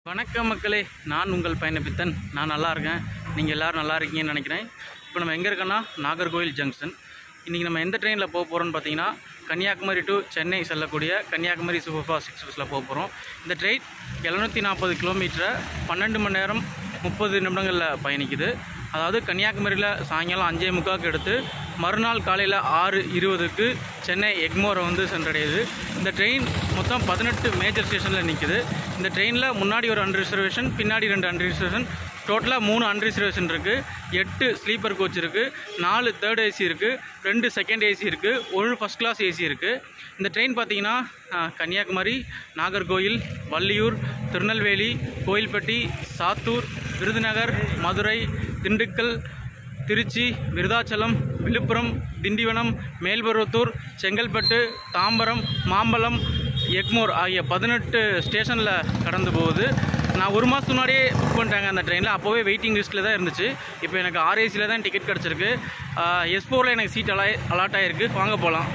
வணக்கம் மக்களே நான் உங்கள் பயணப்பித்தன் நான் நல்லா இருக்கேன் நீங்கள் எல்லோரும் நல்லா இருக்கீங்கன்னு நினைக்கிறேன் இப்போ நம்ம எங்கே இருக்கோன்னா நாகர்கோவில் ஜங்ஷன் இன்றைக்கி நம்ம எந்த ட்ரெயினில் போக போகிறோம்னு பார்த்தீங்கன்னா கன்னியாகுமரி டு சென்னை செல்லக்கூடிய கன்னியாகுமரி சூப்பர் ஃபாஸ்ட் எக்ஸ்பிரஸில் போக போகிறோம் இந்த ட்ரெயின் எழுநூற்றி நாற்பது கிலோமீட்டரை பன்னெண்டு மணி நேரம் முப்பது நிமிடங்களில் பயணிக்குது அதாவது கன்னியாகுமரியில் சாயங்காலம் அஞ்சே முக்காவுக்கு எடுத்து மறுநாள் காலையில் ஆறு இருபதுக்கு சென்னை எக்மோரை வந்து சென்றடையுது இந்த ட்ரெயின் மொத்தம் பதினெட்டு மேஜர் ஸ்டேஷனில் நிற்குது இந்த ட்ரெயினில் முன்னாடி ஒரு அன் ரிசர்வேஷன் பின்னாடி ரெண்டு அன் ரிசர்வேஷன் டோட்டலாக மூணு அன் ரிசர்வேஷன் இருக்குது எட்டு ஸ்லீப்பர் கோச் இருக்குது நாலு தேர்ட் ஏசி இருக்குது ரெண்டு செகண்ட் ஏசி இருக்குது ஒரு ஃபஸ்ட் கிளாஸ் ஏசி இருக்குது இந்த ட்ரெயின் பார்த்தீங்கன்னா அஹ், கன்னியாகுமரி நாகர்கோயில் வள்ளியூர் திருநெல்வேலி கோயில்பட்டி சாத்தூர் விருதுநகர் மதுரை திண்டுக்கல் திருச்சி விருதாச்சலம் விழுப்புரம் திண்டிவனம் மேல்பருவத்தூர் செங்கல்பட்டு தாம்பரம் மாம்பலம் எக்மோர் ஆகிய பதினெட்டு ஸ்டேஷனில் கடந்து போகுது நான் ஒரு மாதத்துக்கு முன்னாடியே புக் பண்ணிட்டாங்க அந்த ட்ரெயினில் அப்போவே வெயிட்டிங் லிஸ்ட்டில் தான் இருந்துச்சு இப்போ எனக்கு ஆர்ஏசியில் தான் டிக்கெட் கிடச்சிருக்கு எஸ் ஃபோரில் எனக்கு சீட் அலா அலாட் ஆகிருக்கு வாங்க போகலாம்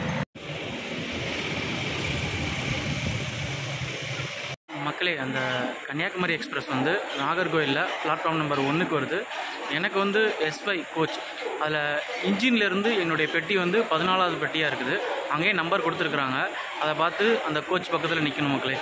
மக்களே அந்த கன்னியாகுமரி எக்ஸ்பிரஸ் வந்து நாகர்கோயிலில் பிளாட்ஃபார்ம் நம்பர் ஒன்றுக்கு வருது எனக்கு வந்து எஸ்ஃபை கோச் அதில் இன்ஜின்லேருந்து என்னுடைய பெட்டி வந்து பதினாலாவது பெட்டியாக இருக்குது அங்கேயே நம்பர் கொடுத்துருக்குறாங்க அதை பார்த்து அந்த கோச் பக்கத்தில் நிற்கணும் மக்களே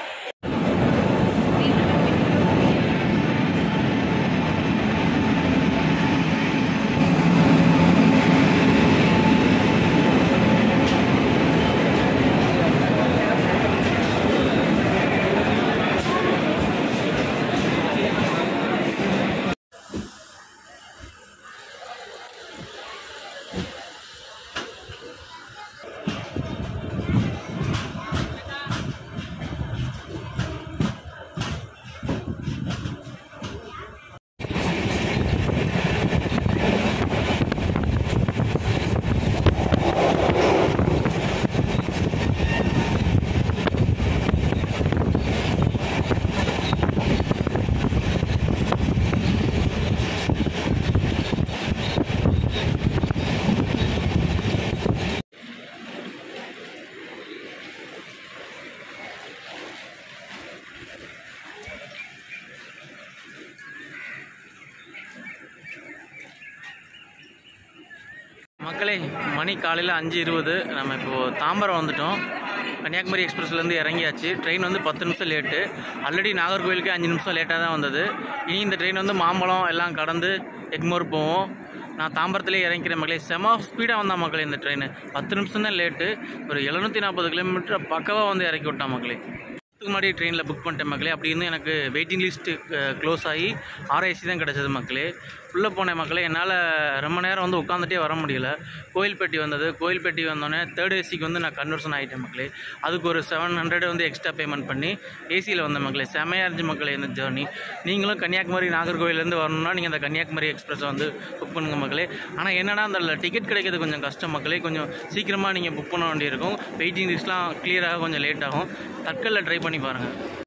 மக்களே மணி காலையில் அஞ்சு இருபது நம்ம இப்போது தாம்பரம் வந்துட்டோம் கன்னியாகுமரி எக்ஸ்பிரஸ்லேருந்து இறங்கியாச்சு ட்ரெயின் வந்து பத்து நிமிஷம் லேட்டு ஆல்ரெடி நாகர்கோவிலுக்கு அஞ்சு நிமிஷம் லேட்டாக தான் வந்தது இனி இந்த ட்ரெயின் வந்து மாம்பழம் எல்லாம் கடந்து எக்மோர் போவோம் நான் தாம்பரத்துலேயே இறங்கிக்கிறேன் மக்களே செம ஸ்பீடாக வந்தான் மக்களே இந்த ட்ரெயின் பத்து நிமிஷம் தான் லேட்டு ஒரு எழுநூற்றி நாற்பது கிலோமீட்டர் பக்கவாக வந்து இறக்கி விட்டான் மக்களே இதுக்கு முன்னாடி ட்ரெயினில் புக் பண்ணிட்டேன் மக்களே அப்படி இருந்து எனக்கு வெயிட்டிங் லிஸ்ட்டு க்ளோஸ் ஆகி ஆர்ஐசி தான் கிடச்சது மக்களே உள்ளே போனேன் மக்களே என்னால் ரொம்ப நேரம் வந்து உட்காந்துட்டே வர முடியல கோயில்பட்டி வந்தது கோயில்பட்டி வந்தோடனே தேர்ட் ஏசிக்கு வந்து நான் கன்வர்ஷன் ஆகிட்டேன் மக்களே அதுக்கு ஒரு செவன் ஹண்ட்ரட் வந்து எக்ஸ்ட்ரா பேமெண்ட் பண்ணி ஏசியில் வந்தேன் மக்களே செமையாக இருந்துச்சு மக்களே இந்த ஜேர்னி நீங்களும் கன்னியாகுமரி நாகர்கோவிலேருந்து வரணும்னா நீங்கள் அந்த கன்னியாகுமரி எக்ஸ்பிரஸை வந்து புக் பண்ணுங்க மக்களே ஆனால் என்னன்னா அந்த டிக்கெட் கிடைக்கிறது கொஞ்சம் கஷ்டம் மக்களே கொஞ்சம் சீக்கிரமாக நீங்கள் புக் பண்ண வேண்டியிருக்கும் வெயிட்டிங் லிஸ்ட்லாம் கிளியராக கொஞ்சம் லேட் ஆகும் தட்கலில் ட்ரை பண்ணி பாருங்கள்